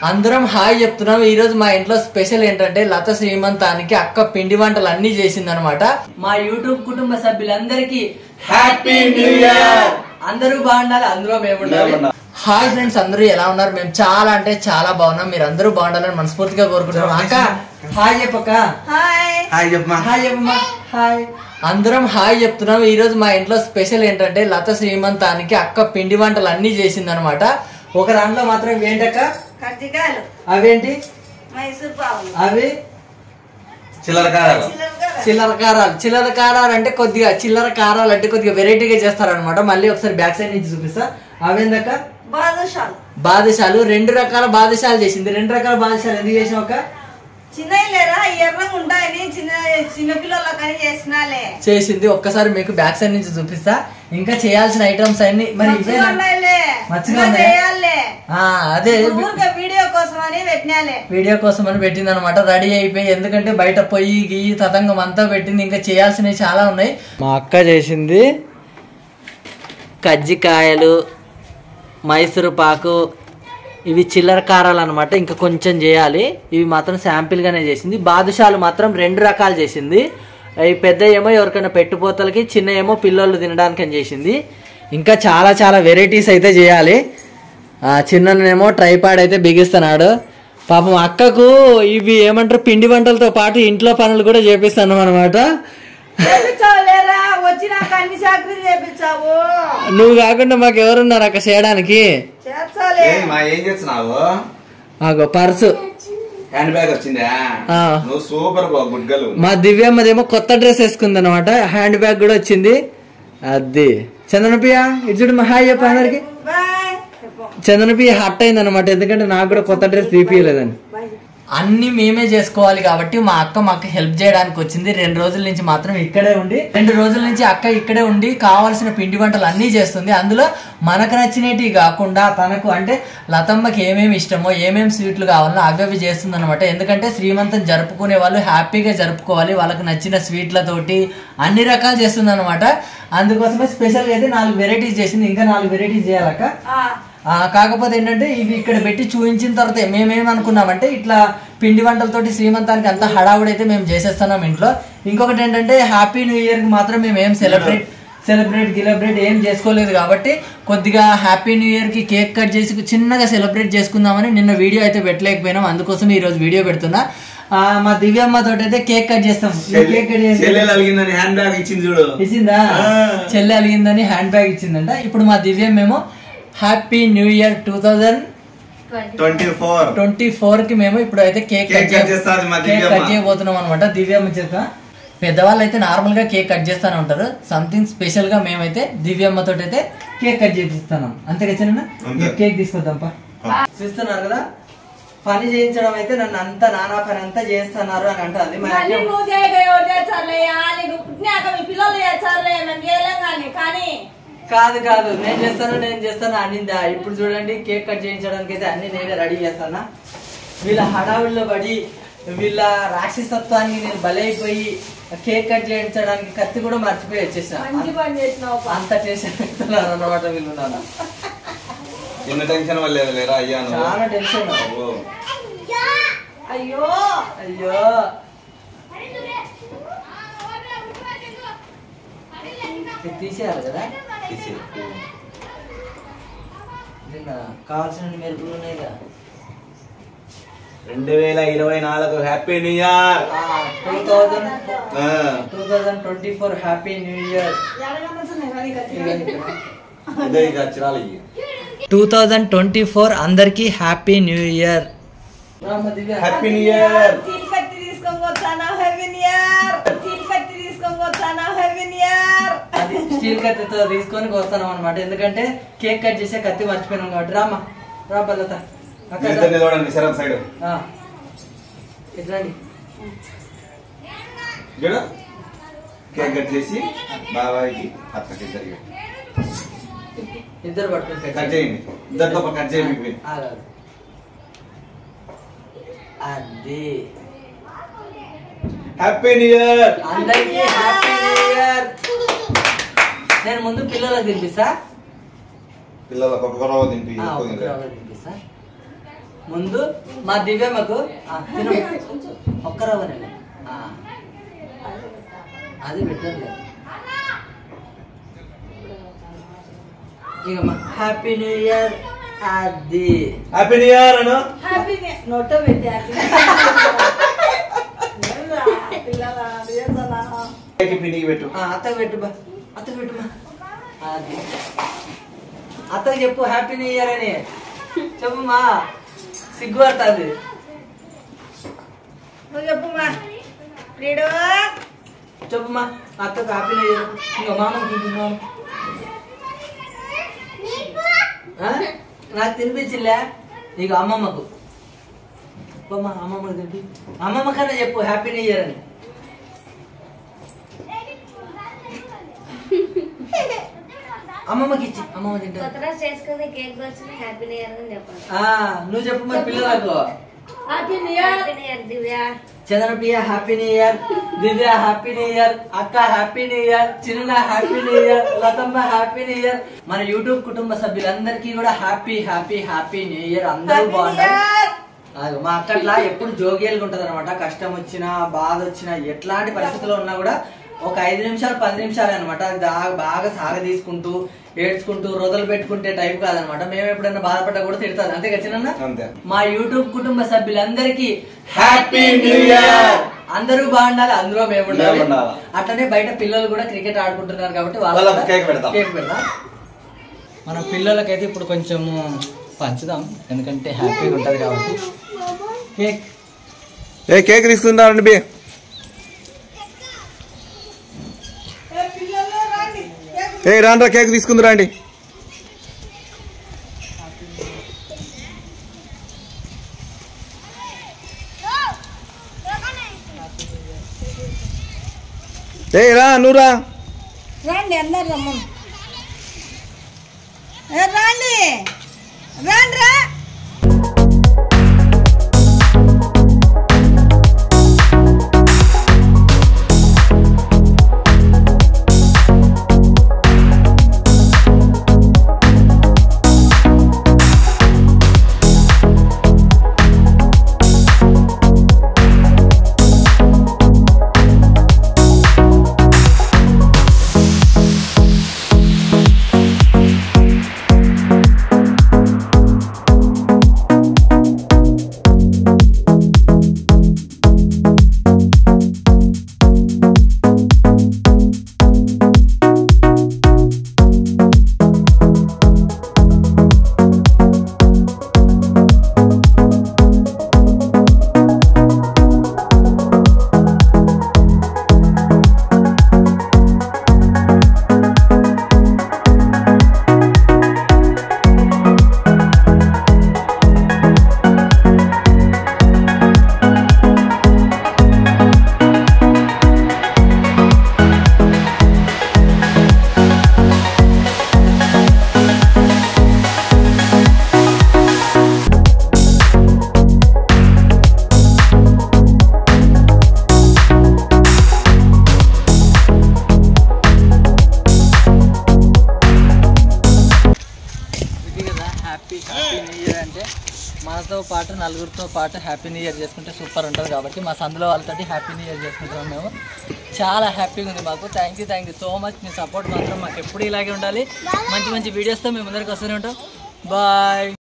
అందరం హాయ్ చెప్తున్నాం ఈ రోజు మా ఇంట్లో స్పెషల్ ఏంటంటే లత శ్రీమంతానికి అక్క పిండి వంటలు అన్ని చేసిందనమాట మా యూట్యూబ్ కుటుంబ సభ్యులందరికీ హ్యాపీ న్యూ ఇయర్ అందరూ బాగుండాలి అందులో మేము ఉండాలి మేము ఉండాలి. హాయ్ ఫ్రెండ్స్ అందరూ ఎలా ఉన్నారు మేము చాలా అంటే చాలా బాగున్నాం మీరు అందరూ బాగుండాలని మనస్ఫూర్తిగా కోరుకుంటున్నాం అక్క హాయ్ చెప్పక్క హాయ్ హాయ్ చెప్పమా హాయ్ చెప్పమ్మా హాయ్ అందరం హాయ్ చెప్తున్నాం ఈ రోజు మా ఇంట్లో స్పెషల్ ఏంటంటే లత శ్రీమంతానికి అక్క పిండి వంటలు అన్ని చేసిందనమాట ఒక దాంట్లో మాత్రం ఏంటక్క కజ్జికాయలు అవేంటి మైసూర్ పావులు అవి చిల్లర కారాలు చిల్లరగా చిల్లర కారాలు చిల్లర కారాలు అంటే కొద్దిగా చిల్లర కారాలు అంటే కొద్దిగా వెరైటీగా చేస్తారనమాట మళ్ళీ ఒకసారి బ్యాక్ సైడ్ నుంచి చూపిస్తా అవేందక్క బాదుషాలు బాదుషాలు రెండు రకాల బాదుషాలు చేసింది రెండు రకాల బాదుషాలు ఎందుకు చేసావు అక్క చిన్నవి లేరా ఎర్రగా ఉంటాయని చిన్న చిన్న పిల్లలకని చేసినాలే చేసింది ఒక్కసారి మీకు బ్యాక్ సైడ్ నుంచి చూపిస్తా ఇంకా చేయాల్సిన ఐటమ్స్ అన్ని మరి మంచిగా ఇవేనా? ఉన్నాయిలే మంచిగా ఇంకా ఉన్నాయా? చేయాలే ఆ, అదే ఊరికే వీడియో కోసం అని పెట్టినాలే వీడియో కోసం అని పెట్టింది అనమాట రెడీ అయిపోయి ఎందుకంటే బయట పొయ్యి గియ్యి తతంగం అంతా పెట్టింది ఇంకా చేయాల్సినవి చాలా ఉన్నాయి మా అక్క చేసింది కజ్జికాయలు మైసూరు పాకు ఇవి చిల్లర కారాలు అనమాట ఇంకా కొంచెం చేయాలి ఇవి మాత్రం శాంపిల్గానే చేసింది బాదుషాలు మాత్రం రెండు రకాలు చేసింది అవి పెద్ద ఏమో ఎవరికైనా పెట్టుపోతలకి చిన్న ఏమో పిల్లోళ్ళు తినడానికి అని చేసింది ఇంకా చాలా చాలా వెరైటీస్ అయితే చేయాలి ఆ చిన్ననేమో ట్రైపాడ్ అయితే బిగిస్తున్నాడు పాపం అక్కకు ఇవి ఏమంటారు పిండి వంటలతో పాటు ఇంట్లో పనులు కూడా చేపిస్తాను అనమాట చేపించావు లేరా వచ్చినాక అన్ని చాకరీలు చేపించావు నువ్వు కాకుండా మాకు ఎవరున్నారు అక్క చేయడానికి చేర్చాలే ఏయ్, మా ఏం చేస్తున్నావు ఆగో పర్సు హ్యాండ్ బ్యాగ్ వచ్చిందా ఆ. నువ్వు సూపర్ బా గుడ్గలు మా దివ్యమ్మదేమో కొత్త డ్రెస్ వేసుకుంది అనమాట హ్యాండ్ బ్యాగ్ కూడా వచ్చింది అది చందనప్రియ ఇది చూడు మా హాయ్ చెప్పు అందరికి బాయ్ చెప్పు చందనప్రియ హట్ అయింది అనమాట ఎందుకంటే నాకు కూడా కొత్త డ్రెస్ తీపియలేదని బాయ్ అన్ని మేమే చేసుకోవాలి కాబట్టి మా అక్క మాకు హెల్ప్ చేయడానికి వచ్చింది రెండు రోజుల నుంచి మాత్రం ఇక్కడే ఉండి రెండు రోజుల నుంచి అక్క ఇక్కడే ఉండి కావాల్సిన పిండి వంటలు అన్నీ చేస్తుంది అందులో మనకు నచ్చినవి కాకుండా తనకు అంటే లతమ్మకి ఏమేమి ఇష్టమో ఏమేమి స్వీట్లు కావాలో అవి అవి చేస్తుంది అనమాట ఎందుకంటే శ్రీమంతం జరుపుకునే వాళ్ళు హ్యాపీగా జరుపుకోవాలి వాళ్ళకి నచ్చిన స్వీట్లతోటి అన్ని రకాలు చేస్తుంది అనమాట అందుకోసమే స్పెషల్గా అయితే నాలుగు వెరైటీస్ చేసింది ఇంకా నాలుగు వెరైటీస్ చేయాలక్క ఆ, ఆ, కాకపోతే ఏంటంటే ఇవి ఇక్కడ పెట్టి చూపించిన తర్వాత మేమేం అనుకున్నామంటే ఇట్లా పిండి వంటలతోటి శ్రీమంతానికి అంతా హడావుడైతే మేము చేసేస్తున్నాం ఇంట్లో ఇంకొకటి ఏంటంటే హ్యాపీ న్యూ ఇయర్ కి మాత్రం మేము ఏం సెలబ్రేట్ సెలబ్రేట్ గిలబ్రేట్ ఏం చేసుకోలేదు కాబట్టి కొద్దిగా హ్యాపీ న్యూ ఇయర్ కి కేక్ కట్ చేసి చిన్నగా సెలబ్రేట్ చేసుకుందామని నిన్న వీడియో అయితే పెట్టలేకపోయినాం అందుకోసం ఈ రోజు వీడియో పెడుతున్నా ఆ, మా దివ్యమ్మ తోటి అయితే కేక్ కట్ చేస్తాం ఈ కేక్ కట్ చేసి చెల్లెలు అలిగిందని హ్యాండ్ బ్యాగ్ ఇచ్చింది చూడు ఇచ్చిందా ఆ. చెల్లి అలిగిందని హ్యాండ్ బ్యాగ్ ఇచ్చిందంట ఇప్పుడు మా దివ్యం మేము happy new year two thousand twenty four twenty four కి మేము ఇప్పుడు అయితే కేక్ కేక్ కట్ చేస్తాది మా కేక్ దివ్యమ్మ. కట్ చేయబోతున్నాం అనమాట దివ్యమ్మ చేత పెద్దవాళ్ళు అయితే నార్మల్ గా కేక్ కట్ చేస్తానే ఉంటారు సంథింగ్ స్పెషల్ గా మేమైతే దివ్యమ్మ తోటి అయితే కేక్ కట్ చేపిస్తున్నాం అంతే చిన్న అంతే. కేక్ తీసుకొద్దాం పా చూస్తున్నారు కదా పని చేయించడం అయితే నన్ను అంత నానా పని అంతా చేస్తున్నారు అని అంటుంది మరి మళ్ళీ అక్క- నువ్వు చేయగా ఎవరు చేస్తారులే నీకు పుట్టినాక మీ పిల్లలు చేస్తారులే మేము చేయలేం కానీ కానీ కాదు కాదు నేను చేస్తాను నేను చేస్తాను అనిందా ఇప్పుడు చూడండి కేక్ కట్ చేయించడానికి అయితే అన్ని నేనే రెడీ చేస్తానా వీళ్ళ హడావిడిలో పడి వీళ్ళ రాక్షసత్వానికి నేను బలైపోయి కేక్ కట్ చేయించడానికి కత్తి కూడా మర్చిపోయి వచ్చేసా మంచి పని చేసినావు పా. అంత చేసి పెడుతున్నారు అన్నమాట వీళ్ళు నాన్న చిన్న టెన్షన్ వల్ల లేరా అయ్యాను చాలా టెన్షన్ అబ్బో. అయ్యో అయ్యో ఇది తీసేయాలి కదా తీసేయ్. నిన్న కావాల్సిన మెరుపులు ఉన్నాయి కదా రెండు వేల ఇరవై నాలుగు happy new year two thousand ఆ. Two thousand twenty four happy new year ఎడగనొస్తున్నాయి కానీ కత్తి. ఇదే ఇక అక్షరాలు ఇయ్యి. టూ థౌజండ్ ట్వంటీ ఫోర్ అందరికి happy new year happy new year steel కత్తి తీసుకొని పోతానా హెవెన్ ఇయర్ స్టీల్ కత్తి తీసుకొని పోతానా హెవెన్ ఇయర్ అది స్టీల్ కత్తితో తీసుకొని వస్తాను అనమాట ఎందుకంటే కేక్ కట్ చేసే కత్తి మర్చిపోయినాం కాబట్టి రామ్మా రా బల్లత అక్క మీ ఇద్దరిని చూడండి శరం సైడ్ ఆ. ఇట్రండి చూడు కేక్ కట్ చేసి బాబాయ్కి అత్తకి ఇద్దరికి ఇద్దరు పట్టుకుని కట్ చేయండి ఇద్దరితో పాటు కట్ చేయండి మీకు ఆగాదు. అది హ్యాపీ న్యూ ఇయర్ అందరికి హ్యాపీ న్యూ ఇయర్ నేను ముందు పిల్లలకు తినిపిస్తా పిల్లలకు ఒక్కొక్క రోజు తింపి ఆ, ఎక్కువ ఒక తింటారు. రవ్వ తినిపిస్తా ముందు మా దివ్యమ్మకు ఆ, తిను ఒక్క రవ్వనే ఆ. అది పెట్టండి ఇక హ్యాపీ న్యూ ఇయర్ అది happy new year Anu happy నోటో పెట్టి హ్యాపీ పిల్లల చేస్తానా కేక్ పిండికి పెట్టు ఆ, అత్తకు పెట్టు బా అత్తకు పెట్టు బా అది అత్తకు చెప్పు హ్యాపీ న్యూ ఇయర్ అని చెప్పు మా సిగ్గు పడుతుంది నువ్వు చెప్పు మా రీడు చెప్పు మా అత్తకు హ్యాపీ న్యూ ఇయర్ ఇంకా మామకి తింటున్నాను నాకు తినిపించిలే ఇక అమ్మమ్మకు మా అమ్మమ్మకు తినిపి అమ్మమ్మ కన్నా చెప్పు హ్యాపీ న్యూ ఇయర్ అని అమ్మమ్మకి ఇచ్చి అమ్మమ్మ తింటా కొత్త డ్రెస్ చేసుకుని కేక్ వచ్చిన హ్యాపీ న్యూ ఇయర్ అని చెప్పాలి ఆ, నువ్వు చెప్పు మరి పిల్లలకు happy new year happy new year Divya Chandrapriya happy new year Divya happy new year అక్క హ్యాపీ న్యూ ఇయర్ చిన్న హ్యాపీ న్యూ ఇయర్ లతమ్మ హ్యాపీ న్యూ ఇయర్ మన యూట్యూబ్ కుటుంబ సభ్యులందరికీ కూడా happy happy happy new year అందరూ హ్యాపీ న్యూ బాగుంటారు ఇయర్ అది మా అక్కట్లా ఎప్పుడు జోగియలుగా ఉంటది అనమాట కష్టం వచ్చినా బాధ వచ్చినా ఎట్లాంటి పరిస్థితుల్లో ఉన్నా కూడా ఒక ఐదు నిమిషాలు పది నిమిషాలు అనమాట బాగా సాగ తీసుకుంటూ ఏడ్చుకుంటూ రొదలు పెట్టుకుంటే టైప్ కాదనమాట మేము ఎప్పుడైనా బాధపడ్డా కూడా తిడతాది అంతే కదా చిన్న అంతే మా యూట్యూబ్ కుటుంబ సభ్యులందరికీ హ్యాపీ న్యూ ఇయర్ అందరూ బాగుండాలి అందులో మేము ఉండాలి మేము ఉండాలి. అట్లనే బయట పిల్లలు కూడా క్రికెట్ ఆడుకుంటున్నారు కాబట్టి వాళ్ళకు వాళ్ళకి కూడా కేక్ పెడతాం. కేక్ పెడదాం మన పిల్లలకైతే ఇప్పుడు కొంచెం పంచుదాం ఎందుకంటే హ్యాపీగా ఉంటది కాబట్టి కేక్ ఏ కేక్ తీసుకుంటారండి బి ఏ పిల్లలు రండి కేక్ ఏ రాండ్రా కేక్ తీసుకుంది రండి ఏ రా నువ్వు రా రండి అందరు రమ్మను ఏ రండి రండి రా ఇది కదా హ్యాపీ హ్యాపీ న్యూ ఇయర్ అంటే మనతో పాటు నలుగురితో పాటు హ్యాపీ న్యూ ఇయర్ చేసుకుంటే సూపర్ ఉంటుంది కాబట్టి మా సందులో వాళ్ళతోటి హ్యాపీ న్యూ ఇయర్ చేసుకుంటున్నాం మేము చాలా హ్యాపీగా ఉంది మాకు thank you thank you so much మీ సపోర్ట్ మాత్రం మాకు ఎప్పుడు ఇలాగే ఉండాలి మంచి మంచి వీడియోస్తో మేము ముందరికి వస్తూనే ఉంటాం బాయ్